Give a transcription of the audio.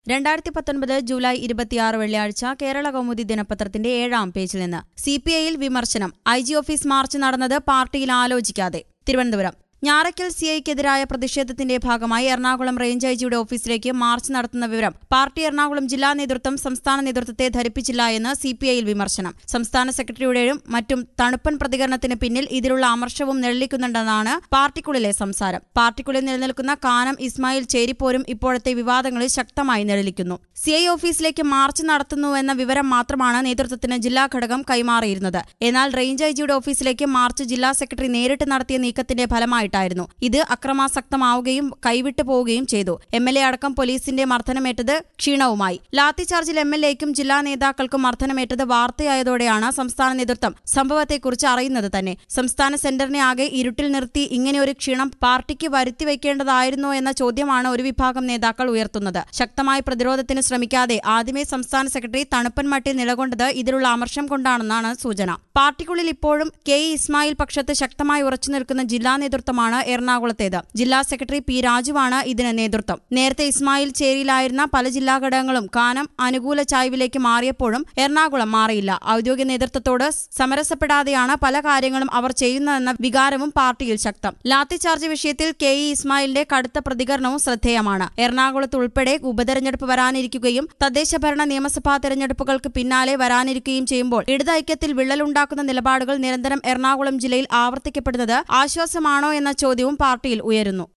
രണ്ടായിരത്തി പത്തൊൻപത് ജൂലൈ ഇരുപത്തിയാറ് വെള്ളിയാഴ്ച കേരള കൗമുദി ദിനപത്രത്തിന്റെ ഏഴാം പേജിൽ നിന്ന് സി പി ഐയിൽ വിമർശനം ഐ ജി ഓഫീസ് മാർച്ച് നടന്നത് പാർട്ടിയിൽ ആലോചിക്കാതെ തിരുവനന്തപുരം ഞാറയ്ക്കൽ സി ഐക്കെതിരായ പ്രതിഷേധത്തിന്റെ ഭാഗമായി എറണാകുളം റേഞ്ച് ഐ ജിയുടെ ഓഫീസിലേക്ക് മാർച്ച് നടത്തുന്ന വിവരം പാർട്ടി എറണാകുളം ജില്ലാ നേതൃത്വം സംസ്ഥാന നേതൃത്വത്തെ ധരിപ്പിച്ചില്ല എന്ന് സി പി ഐയിൽ വിമർശനം സംസ്ഥാന സെക്രട്ടറിയുടെയും മറ്റും തണുപ്പൻ പ്രതികരണത്തിന് പിന്നിൽ ഇതിലുള്ള അമർഷവും നിഴലിക്കുന്നുണ്ടെന്നാണ് പാർട്ടിക്കുള്ളിലെ സംസാരം പാർട്ടിക്കുള്ളിൽ നിലനിൽക്കുന്ന കാനം ഇസ്മായിൽ ചേരിപ്പോരും ഇപ്പോഴത്തെ വിവാദങ്ങളിൽ ശക്തമായി നിഴലിക്കുന്നു സി ഐ ഓഫീസിലേക്ക് മാർച്ച് നടത്തുന്നുവെന്ന വിവരം മാത്രമാണ് നേതൃത്വത്തിന് ജില്ലാ ഘടകം കൈമാറിയിരുന്നത് എന്നാൽ റേഞ്ച് ഐ ജിയുടെ ഓഫീസിലേക്ക് മാർച്ച് ജില്ലാ സെക്രട്ടറി നേരിട്ട് നടത്തിയ നീക്കത്തിന്റെ ഫലമായിട്ടായിരുന്നു ഇത് അക്രമാസക്തമാവുകയും കൈവിട്ടു പോവുകയും ചെയ്തു എം എൽ എ അടക്കം പോലീസിന്റെ മർദ്ദനമേറ്റത് ക്ഷീണവുമായി ലാത്തിചാർജിൽ എം എൽ എക്കും ജില്ലാ നേതാക്കൾക്കും മർദ്ദനമേറ്റത് വാർത്തയായതോടെയാണ് സംസ്ഥാന നേതൃത്വം സംഭവത്തെക്കുറിച്ച് അറിയുന്നത് തന്നെ സംസ്ഥാന സെന്ററിനെ ആകെ ഇരുട്ടിൽ നിർത്തി ഇങ്ങനെയൊരു ക്ഷീണം പാർട്ടിക്ക് വരുത്തിവെക്കേണ്ടതായിരുന്നോ എന്ന ചോദ്യമാണ് ഒരു വിഭാഗം നേതാക്കൾ ഉയർത്തുന്നത് ശക്തമായ പ്രതിരോധത്തിന് ശ്രമിക്കാതെ ആദ്യമേ സംസ്ഥാന സെക്രട്ടറി തണുപ്പൻ മട്ടിൽ നിലകൊണ്ടത് ഇതിലുള്ള അമർഷം കൊണ്ടാണെന്നാണ് സൂചന പാർട്ടിക്കുള്ളിൽ ഇപ്പോഴും കെ ഇ ഇസ്മായിൽ പക്ഷത്ത് ശക്തമായി ഉറച്ചു നിൽക്കുന്ന ജില്ലാ നേതൃത്വമാണ് എറണാകുളത്തേത് ജില്ലാ സെക്രട്ടറി പി രാജുവാണ് ഇതിന് നേതൃത്വം നേരത്തെ ഇസ്മായിൽ ചേരിയിലായിരുന്ന പല ജില്ലാ ഘടകങ്ങളും കാനം അനുകൂല ചായ്വിലേക്ക് മാറിയപ്പോഴും എറണാകുളം മാറിയില്ല ഔദ്യോഗിക നേതൃത്വത്തോട് സമരസപ്പെടാതെയാണ് പല കാര്യങ്ങളും അവർ ചെയ്യുന്നതെന്ന വികാരവും പാർട്ടിയിൽ ശക്തം ലാത്തിചാർജ് വിഷയത്തിൽ കെ ഇ ഇസ്മായിലിന്റെ കടുത്ത പ്രതികരണവും ശ്രദ്ധേയമാണ് എറണാകുളത്ത് ഉൾപ്പെടെ ഉപതെരഞ്ഞെടുപ്പ് വരാനിരിക്കുകയും തദ്ദേശ ഭരണ നിയമസഭാ തെരഞ്ഞെടുപ്പുകൾക്ക് പിന്നാലെ വരാനിരിക്കുകയും ചെയ്യുമ്പോൾ ഇടത് ഐക്യത്തിൽ വിള്ളലുണ്ടാക്കുന്ന നിലപാടുകൾ നിരന്തരം എറണാകുളം ജില്ലയിൽ ആവർത്തിക്കപ്പെടുന്നത് ആശ്വാസമാണോ എന്ന ചോദ്യവും പാർട്ടിയിൽ ഉയരുന്നു